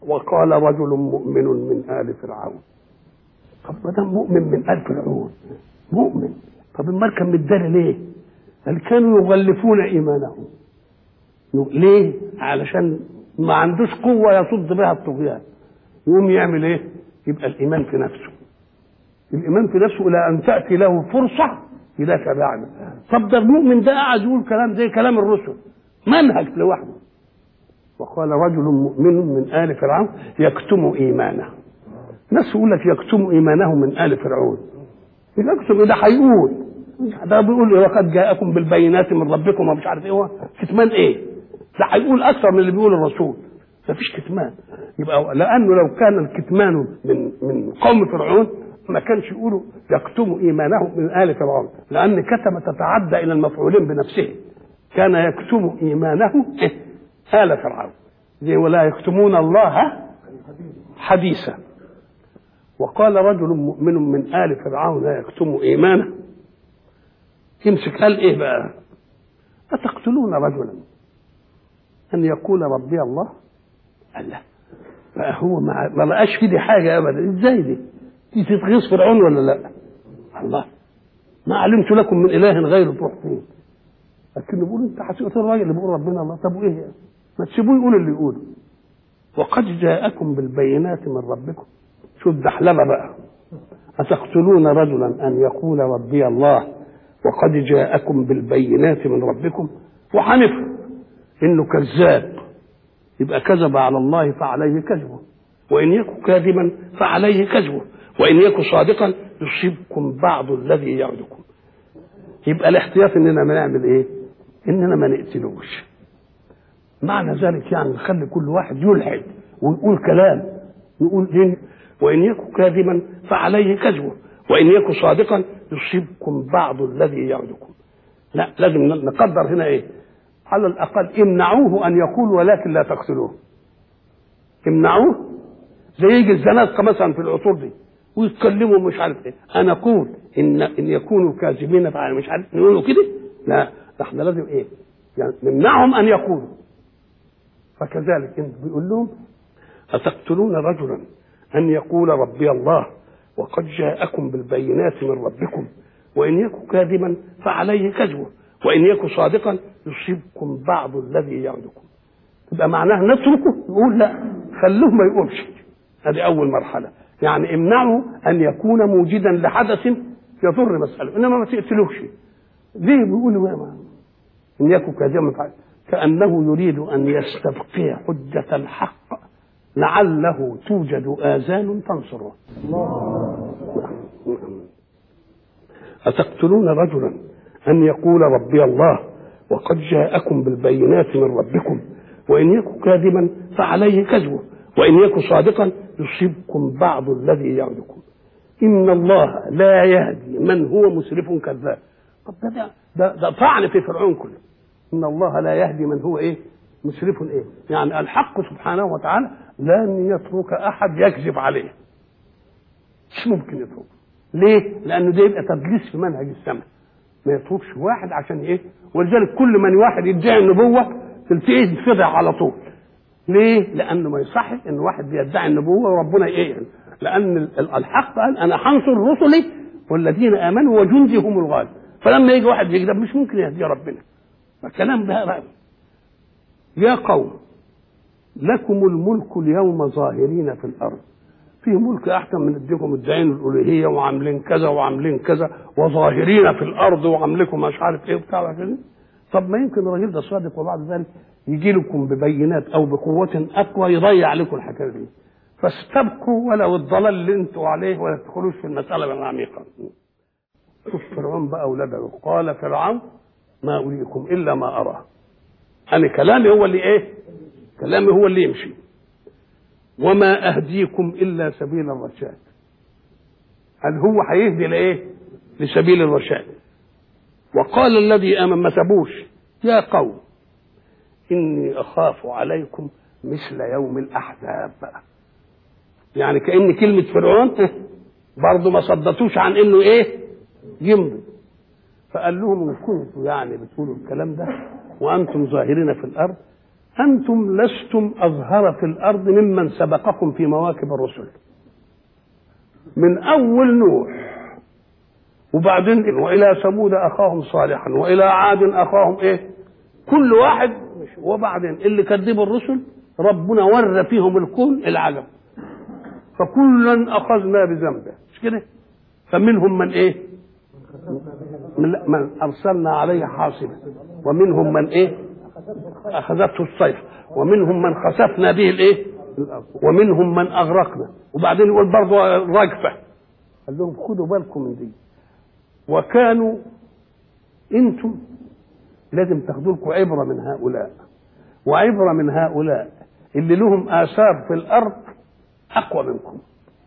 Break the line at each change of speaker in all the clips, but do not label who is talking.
وقال رجل مؤمن من آل فرعون طب ما دام مؤمن من آل فرعون مؤمن طب امال كان متداري ليه؟ قال كانوا يغلفون ايمانهم ليه؟ علشان ما عندوش قوة يصد بها الطغيان يقوم يعمل ايه؟ يبقى الإيمان في نفسه الإيمان في نفسه إلى أن تأتي له فرصة يدافع بها عنه طب ده المؤمن ده قاعد يقول كلام زي كلام الرسل منهج لوحده وقال رجل مؤمن من آل فرعون يكتم إيمانه ناس يقول لك يكتم إيمانه من آل فرعون يكتم ده هيقول ده بيقول وقد جاءكم بالبينات من ربكم ومش عارف ايه هو كتمان ايه ده هيقول اكثر من اللي بيقول الرسول ما فيش كتمان يبقى لانه لو كان الكتمان من من قوم فرعون ما كانش يقولوا يكتم ايمانه من ال فرعون لان كتم تتعدى الى المفعولين بنفسه كان يكتم ايمانه إيه؟ ال فرعون زي ولا يكتمون الله حديثا وقال رجل مؤمن من ال فرعون لا يكتم ايمانه يمسك قال ايه بقى أتقتلون رجلا أن يقول ربي الله قال لا بقى هو ما ما بقاش في دي حاجة أبدا إزاي دي دي تتغيظ فرعون ولا لا الله ما علمت لكم من إله غير تروح فين لكن بيقول أنت هتقتل الراجل اللي بيقول ربنا الله طب وإيه يعني؟ ما تسيبوه يقول اللي يقوله وقد جاءكم بالبينات من ربكم شو الدحلبة بقى أتقتلون رجلا أن يقول ربي الله وقد جاءكم بالبينات من ربكم وحنفرض انه كذاب يبقى كذب على الله فعليه كذبه وان يكن كاذبا فعليه كذبه وان يكن صادقا يصيبكم بعض الذي يعدكم يبقى الاحتياط اننا ما نعمل ايه اننا ما نقتلوش معنى ذلك يعني نخلي كل واحد يلحد ويقول كلام يقول إن وان يكن كاذبا فعليه كذبه وان يكن صادقا يصيبكم بعض الذي يعدكم لا لازم نقدر هنا ايه على الاقل امنعوه ان يقول ولكن لا تقتلوه امنعوه زي يجي الزنادقه مثلا في العصور دي ويتكلموا مش عارف ايه انا اقول ان ان يكونوا كاذبين فعلا مش عارف نقولوا كده لا ده احنا لازم ايه يعني نمنعهم ان يقولوا فكذلك انت بيقول لهم اتقتلون رجلا ان يقول ربي الله وقد جاءكم بالبينات من ربكم وإن يكن كاذبا فعليه كذبه وإن يكن صادقا يصيبكم بعض الذي يعدكم يبقى معناه نتركه يقول لا خلوه ما يقولش هذه أول مرحلة يعني امنعه أن يكون موجدا لحدث يضر مسألة إنما ما تقتلوش ليه بيقولوا ما إن يكن كاذبا فعل كأنه يريد أن يستبقي حجة الحق لعله توجد آذان تنصره أتقتلون رجلا أن يقول ربي الله وقد جاءكم بالبينات من ربكم وإن يكن كاذبا فعليه كذبه وإن يكن صادقا يصيبكم بعض الذي يعدكم إن الله لا يهدي من هو مسرف كذاب طب ده ده, ده طعن في فرعون كله إن الله لا يهدي من هو إيه مسرف إيه يعني الحق سبحانه وتعالى لن يترك أحد يكذب عليه مش ممكن يتركه ليه؟ لأنه ده يبقى تدليس في منهج السماء ما يتركش واحد عشان ايه؟ ولذلك كل من واحد يدعي النبوة تلتقيه يتفضع على طول. ليه؟ لأنه ما يصحش إن واحد بيدعي النبوة وربنا ايه؟ لأن الحق قال أنا هنصر رسلي والذين آمنوا وجندي هم الغالب. فلما يجي واحد يكذب مش ممكن يهدي ربنا. فالكلام ده بقى يا قوم لكم الملك اليوم ظاهرين في الأرض في ملك احسن من اديكم الدعين الالوهيه وعاملين كذا وعاملين كذا وظاهرين في الارض وعاملكم مش عارف ايه وبتاع كده طب ما يمكن الراجل ده صادق وبعد ذلك يجي لكم ببينات او بقوه اقوى يضيع عليكم الحكايه دي فاستبقوا ولو الضلال اللي انتوا عليه ولا تدخلوش في المساله العميقه شوف فرعون بقى اولاده قال فرعون ما اريكم الا ما ارى انا كلامي هو اللي ايه كلامي هو اللي يمشي وما أهديكم إلا سبيل الرشاد هل هو هيهدي لإيه لسبيل الرشاد وقال الذي آمن ما سابوش يا قوم إني أخاف عليكم مثل يوم الأحزاب بقى يعني كأن كلمة فرعون برضه ما صدتوش عن إنه إيه يمضي فقال لهم إن كنتوا يعني بتقولوا الكلام ده وأنتم ظاهرين في الأرض أنتم لستم أظهر في الأرض ممن سبقكم في مواكب الرسل من أول نوح وبعدين وإلى ثمود أخاهم صالحا وإلى عاد أخاهم إيه كل واحد مش وبعدين اللي كذبوا الرسل ربنا ورى فيهم الكون العجب فكلا أخذنا بذنبه مش كده فمنهم من إيه من, من أرسلنا عليه حاصبا ومنهم من إيه أخذته الصيحة ومنهم من خسفنا به الإيه الأرض ومنهم من أغرقنا وبعدين يقول برضه رجفة قال لهم خدوا بالكم من دي وكانوا انتم لازم تاخدوا لكم عبره من هؤلاء وعبره من هؤلاء اللي لهم اثار في الارض اقوى منكم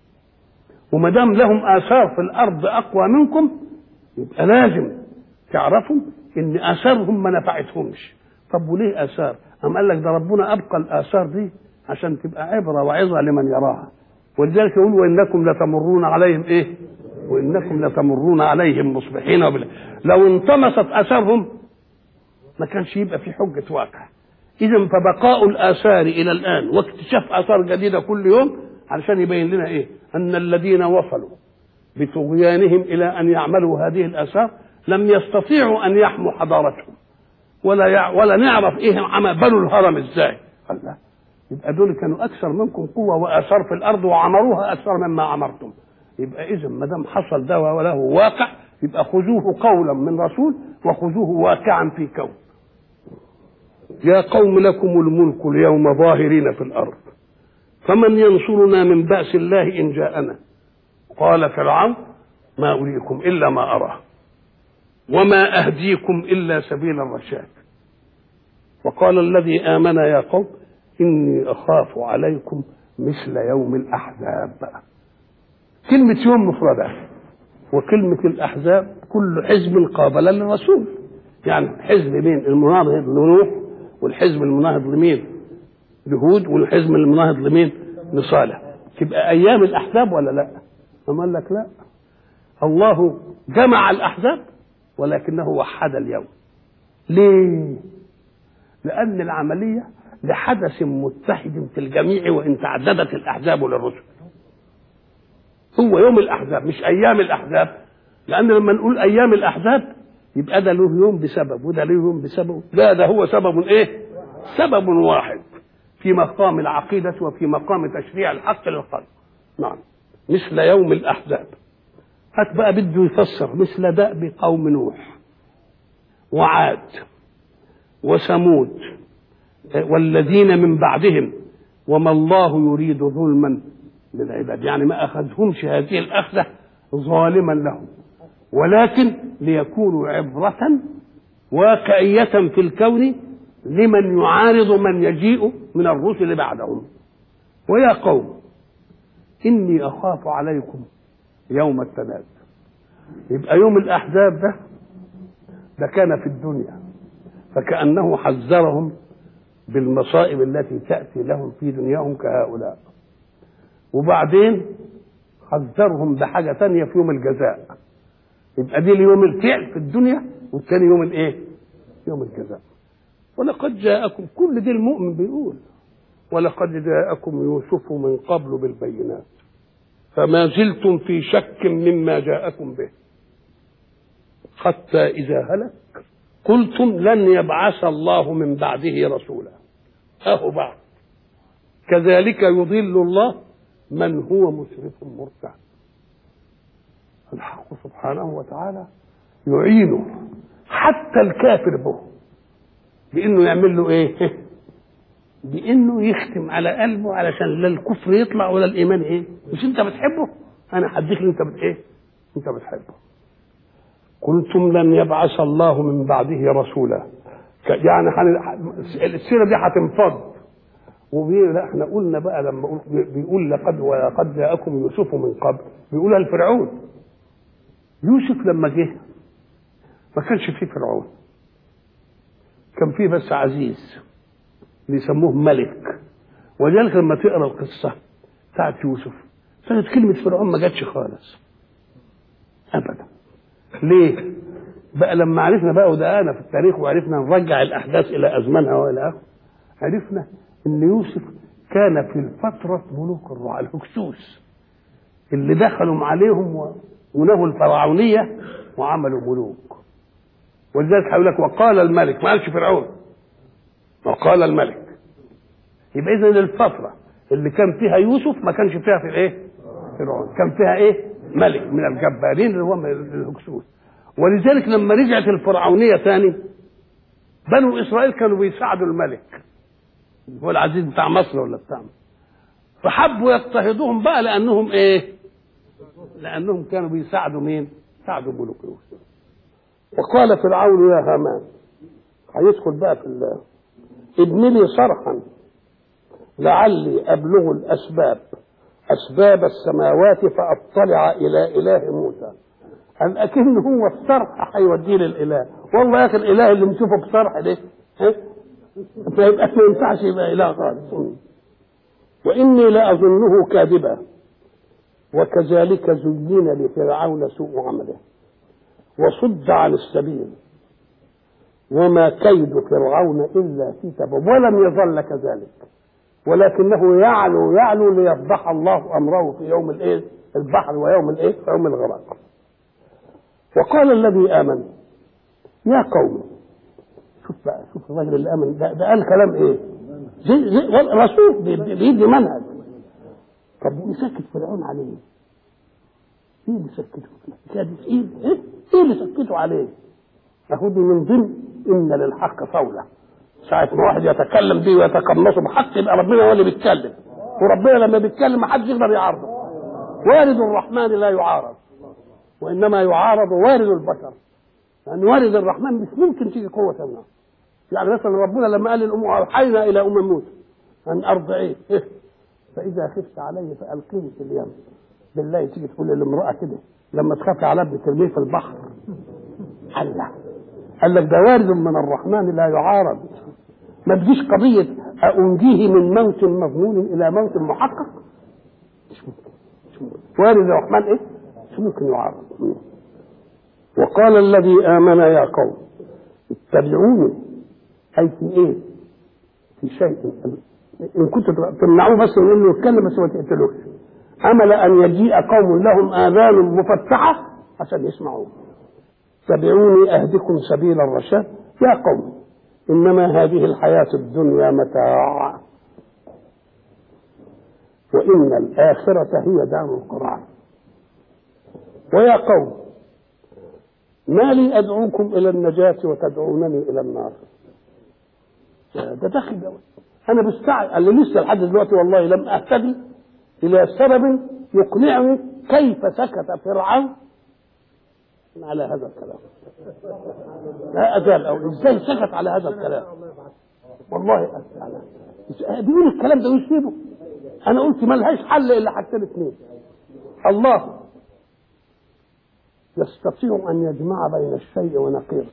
وما دام لهم اثار في الارض اقوى منكم يبقى لازم تعرفوا ان اثارهم ما نفعتهمش طب وليه اثار؟ أم قال لك ده ربنا ابقى الاثار دي عشان تبقى عبره وعظه لمن يراها ولذلك يقول وانكم لتمرون عليهم ايه؟ وانكم لتمرون عليهم مصبحين وبلا لو انطمست اثارهم ما كانش يبقى في حجه واقع اذا فبقاء الاثار الى الان واكتشاف اثار جديده كل يوم علشان يبين لنا ايه ان الذين وصلوا بطغيانهم الى ان يعملوا هذه الاثار لم يستطيعوا ان يحموا حضارتهم ولا يع... ولا نعرف ايه عمل بنوا الهرم ازاي الله يبقى دول كانوا اكثر منكم قوه واثار في الارض وعمروها اكثر مما عمرتم يبقى اذا ما دام حصل ده وله واقع يبقى خذوه قولا من رسول وخذوه واقعا في كون يا قوم لكم الملك اليوم ظاهرين في الارض فمن ينصرنا من باس الله ان جاءنا قال فرعون ما اريكم الا ما ارى وما اهديكم الا سبيل الرشاد وقال الذي امن يا قوم اني اخاف عليكم مثل يوم الاحزاب بقى كلمة يوم مفردة وكلمة الأحزاب كل حزب قابل للرسول يعني حزب مين المناهض لنوح والحزب المناهض لمين لهود والحزب المناهض لمين لصالح تبقى أيام الأحزاب ولا لا أما قال لك لا الله جمع الأحزاب ولكنه وحد اليوم ليه لأن العملية لحدث متحد في الجميع وإن تعددت الأحزاب للرسل هو يوم الاحزاب مش ايام الاحزاب لان لما نقول ايام الاحزاب يبقى ده له يوم بسبب وده له يوم بسبب لا ده هو سبب ايه سبب واحد في مقام العقيدة وفي مقام تشريع الحق للخلق نعم مثل يوم الأحزاب هات بقى بده يفسر مثل دأب قوم نوح وعاد وثمود والذين من بعدهم وما الله يريد ظلما للعباد يعني ما أخذهمش هذه الأخذة ظالما لهم ولكن ليكونوا عبرة واقعية في الكون لمن يعارض من يجيء من الرسل بعدهم ويا قوم إني أخاف عليكم يوم التناد يبقى يوم الأحزاب ده ده كان في الدنيا فكأنه حذرهم بالمصائب التي تأتي لهم في دنياهم كهؤلاء وبعدين حذرهم بحاجة تانية في يوم الجزاء يبقى دي اليوم الفعل في الدنيا والتاني يوم الايه يوم الجزاء ولقد جاءكم كل دي المؤمن بيقول ولقد جاءكم يوسف من قبل بالبينات فما زلتم في شك مما جاءكم به حتى إذا هلك قلتم لن يبعث الله من بعده رسولا أهو بعد كذلك يضل الله من هو مسرف مرتع الحق سبحانه وتعالى يعينه حتى الكافر به بانه يعمل له ايه بانه يختم على قلبه علشان لا الكفر يطلع ولا الايمان ايه مش انت بتحبه انا هديك اللي انت بت ايه انت بتحبه قلتم لن يبعث الله من بعده رسولا يعني السيره دي هتنفض وبيقول لا احنا قلنا بقى لما بيقول لقد ولقد جاءكم يوسف من قبل بيقولها لفرعون يوسف لما جه ما كانش فيه فرعون كان فيه بس عزيز بيسموه ملك ولذلك لما تقرا القصه بتاعت يوسف كانت كلمه فرعون ما جاتش خالص ابدا ليه؟ بقى لما عرفنا بقى ودققنا في التاريخ وعرفنا نرجع الاحداث الى ازمانها والى اخره عرفنا ان يوسف كان في الفترة ملوك الرعاة الهكسوس اللي دخلوا عليهم و- ونهوا الفرعونية وعملوا ملوك ولذلك هيقول لك وقال الملك ما قالش فرعون وقال الملك يبقى اذا الفترة اللي كان فيها يوسف ما كانش فيها في الايه؟ فرعون كان فيها ايه؟ ملك من الجبارين اللي هو من الهكسوس ولذلك لما رجعت الفرعونية ثاني بنو اسرائيل كانوا بيساعدوا الملك هو العزيز بتاع مصر ولا بتاع فحبوا يضطهدوهم بقى لانهم ايه؟ لانهم كانوا بيساعدوا مين؟ ساعدوا ملوك يوسف وقال فرعون يا هامان هيدخل بقى في ال- ابن لي صرحا لعلي ابلغ الاسباب اسباب السماوات فاطلع الى اله موسى قال اكن هو الصرح هيوديه للاله والله يا اخي الاله اللي نشوفه بصرح ده ها ما يبقى ما ينفعش يبقى اله خالص واني لاظنه كاذبا وكذلك زين لفرعون سوء عمله وصد عن السبيل وما كيد فرعون الا في تباب ولم يظل كذلك ولكنه يعلو يعلو ليفضح الله امره في يوم الايه البحر ويوم الايه يوم الغرق وقال الذي امن يا قوم شوف بقى شوف الراجل اللي امن ده, ده قال كلام ايه زي زي رسول بي- بيدي منهج طب يسكت فرعون عليه ايه اللي سكته كده ايه ايه ايه اللي سكته عليه اهو دي من ضمن ان للحق صوله ساعة ما واحد يتكلم بيه ويتقمصه بحق يبقى ربنا هو اللي بيتكلم وربنا لما بيتكلم ما حدش يقدر يعارضه وارد الرحمن لا يعارض وانما يعارض وارد البشر لان وارد الرحمن مش ممكن تيجي قوه تمنعه يعني مثلا ربنا لما قال للام اوحينا الى ام موسى ان ارضعيه إيه؟ فاذا خفت عليه فالقيه في اليم بالله تيجي تقول للامراه كده لما تخافي على ابنك ترميه في البحر الله قال لك ده وارد من الرحمن لا يعارض ما تجيش قضية أنجيه من موت مظنون إلى موت محقق مش ممكن مش ممكن وارد الرحمن إيه؟ مش ممكن يعارض وقال الذي آمن يا قوم اتبعوني أي في إيه؟ في شيء إن كنتوا تمنعوه بس من إنه يتكلم بس ما تقتلوش أمل أن يجيء قوم لهم آذان مفتحة عشان يسمعوه اتبعوني أهدكم سبيل الرشاد يا قوم إنما هذه الحياة الدنيا متاع وإن الآخرة هي دار القرار ويا قوم ما لي أدعوكم إلى النجاة وتدعونني إلى النار ده داخل ده. أنا بستعجب قال لي لسه لحد دلوقتي والله لم أهتدي إلى سبب يقنعني كيف سكت فرعون على هذا الكلام لا أزال أو إزاي سكت على هذا الكلام والله أزال بيقول الكلام ده ويسيبه أنا قلت ملهاش حل إلا حاجتين اثنين الله يستطيع أن يجمع بين الشيء ونقيضه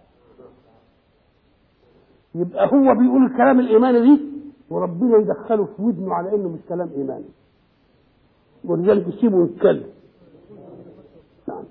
يبقى هو بيقول الكلام الإيماني دي وربنا يدخله في ودنه على إنه مش كلام إيماني ولذلك يسيبه يتكلم نعم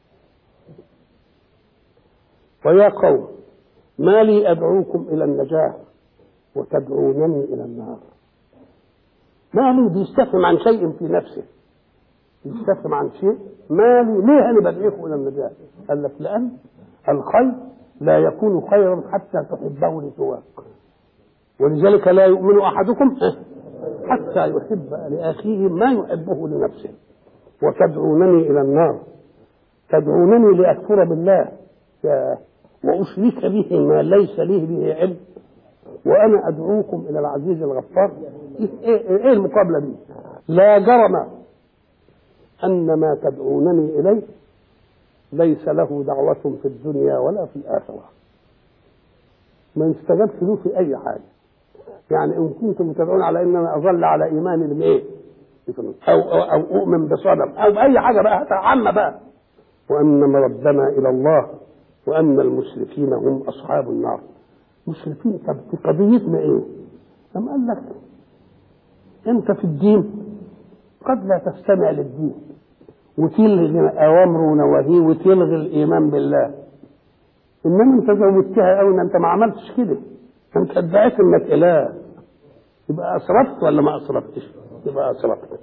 ويا قوم ما لي أدعوكم إلى النجاة وتدعونني إلى النار ما لي بيستفهم عن شيء في نفسه بيستفهم عن شيء ما لي ليه أنا بدعيكم إلى النجاة قال لك لأن الخير لا يكون خيرا حتى تحبه لسواك ولذلك لا يؤمن أحدكم حتى يحب لأخيه ما يحبه لنفسه وتدعونني إلى النار تدعونني لأكفر بالله وأشرك به ما ليس لي به علم وأنا أدعوكم إلى العزيز الغفار إيه, إيه, إيه المقابلة دي لا جرم أن ما تدعونني إليه ليس له دعوة في الدنيا ولا في الآخرة ما يستجابش له في أي حاجة يعني إن كنتم تدعون على أن أنا أظل على إيماني بالإيه أو, أو, أو أؤمن بصدم أو بأي حاجة بقى عامة بقى وأن مردنا إلى الله وأن المشركين هم أصحاب النار مشركين طب في قضيتنا إيه؟ أم قال لك أنت في الدين قد لا تستمع للدين وتلغي أوامره ونواهيه وتلغي الإيمان بالله إنما أنت زودتها أوي أنت ما عملتش كده انت ادعيت انك اله يبقى اسرفت ولا ما اسرفتش يبقى اسرفت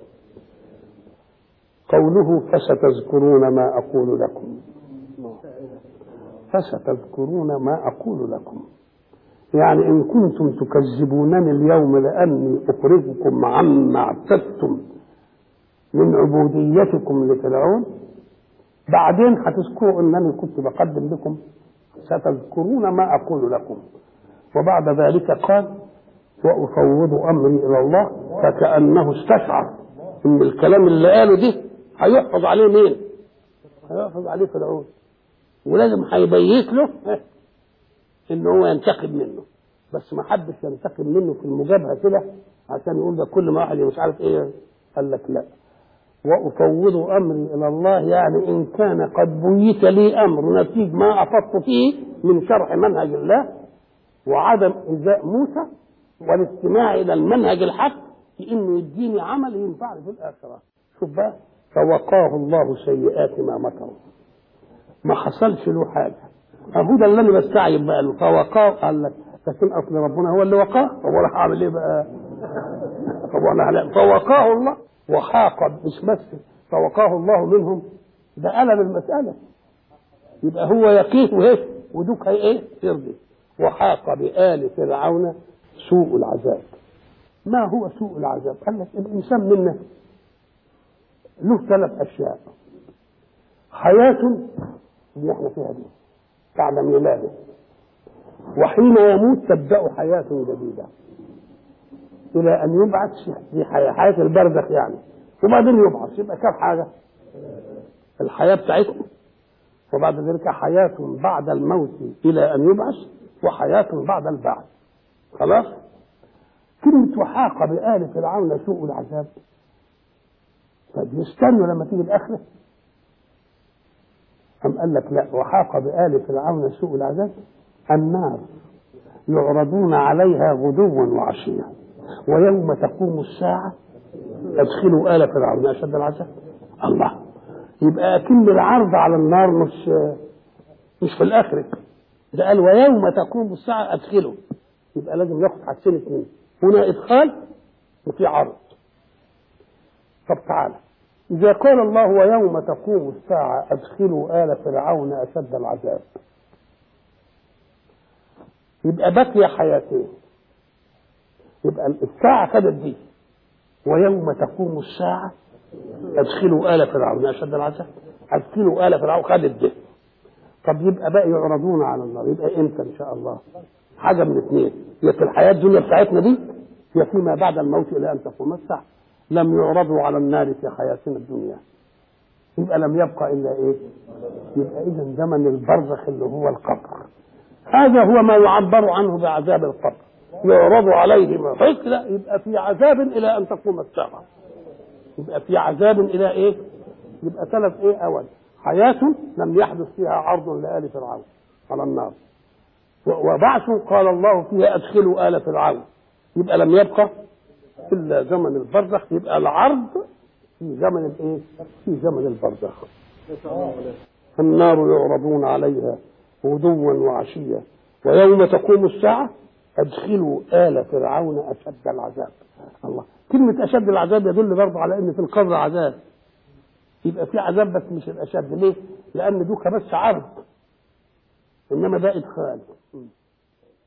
قوله فستذكرون ما اقول لكم فستذكرون ما اقول لكم يعني ان كنتم تكذبونني اليوم لاني اخرجكم عما اعتدتم من عبوديتكم لفرعون بعدين هتذكروا انني كنت بقدم لكم ستذكرون ما اقول لكم وبعد ذلك قال وافوض امري الى الله فكانه استشعر ان الكلام اللي قاله ده هيحفظ عليه مين؟ هيحفظ عليه فرعون ولازم هيبيت له ان هو ينتقم منه بس ما حدش ينتقم منه في المجابهه كده عشان يقول ده كل ما واحد مش عارف ايه قال لك لا وافوض امري الى الله يعني ان كان قد بيت لي امر نتيج ما افضت فيه من شرح منهج الله وعدم ايذاء موسى والاستماع الى المنهج الحق في انه يديني عمل ينفعني في الاخره شوف بقى فوقاه الله سيئات ما مكروا ما حصلش له حاجه اهو ده اللي انا بستعجب بقى له فوقاه قال لك لكن اصل ربنا هو اللي وقاه هو راح اعمل ايه بقى؟ طب انا فوقاه الله وحاق مش بس فوقاه الله منهم ده قلب المساله يبقى هو يقيه وايه ودوك هي ايه يرضي وحاق بآل فرعون سوء العذاب ما هو سوء العذاب قال لك الانسان منا له ثلاث اشياء حياه اللي احنا فيها دي بعد ميلاده وحين يموت تبدا حياه جديده الى ان يبعث في حياه حياه البرزخ يعني وبعدين يبعث يبقى كم حاجه الحياه بتاعتنا وبعد ذلك حياه بعد الموت الى ان يبعث وحياه بعد البعث خلاص كلمة وحاق بآل فرعون سوء العذاب طب يستنوا لما تيجي الآخرة أم قال لك لا وحاق بآل فرعون سوء العذاب النار يعرضون عليها غدوا وعشيا ويوم تقوم الساعة ادخلوا آل فرعون أشد العذاب الله يبقى أكن العرض على النار مش مش في الآخرة ده قال ويوم تقوم الساعة أدخلوا يبقى لازم ناخد حاجتين اثنين هنا إدخال وفي عرض طب تعالى إذا قال الله ويوم تقوم الساعة أدخلوا آل فرعون أشد العذاب يبقى بقي حياتين يبقى الساعة خدت دي ويوم تقوم الساعة أدخلوا آل فرعون أشد العذاب أدخلوا آل فرعون خدت دي طب يبقى بقى يعرضون على النار يبقى امتى ان شاء الله حاجه من اثنين يا في الحياه الدنيا بتاعتنا دي يا فيما بعد الموت الى ان تقوم الساعه لم يعرضوا على النار في حياتنا الدنيا يبقى لم يبقى الا ايه يبقى اذا زمن البرزخ اللي هو القبر هذا هو ما يعبر عنه بعذاب القبر يعرض عليه ما لا يبقى في عذاب الى ان تقوم الساعه يبقى في عذاب الى ايه يبقى ثلاث ايه اول حياة لم يحدث فيها عرض لآل فرعون على النار وبعث قال الله فيها أدخلوا آل فرعون يبقى لم يبقى إلا زمن البرزخ يبقى العرض في زمن الإيه؟ في زمن البرزخ النار يعرضون عليها غدوا وعشيا ويوم تقوم الساعة أدخلوا آل فرعون أشد العذاب الله كلمة أشد العذاب يدل برضه على أن في القبر عذاب يبقى في عذاب بس مش الاشد ليه؟ لان دوكا بس عرض انما ده ادخال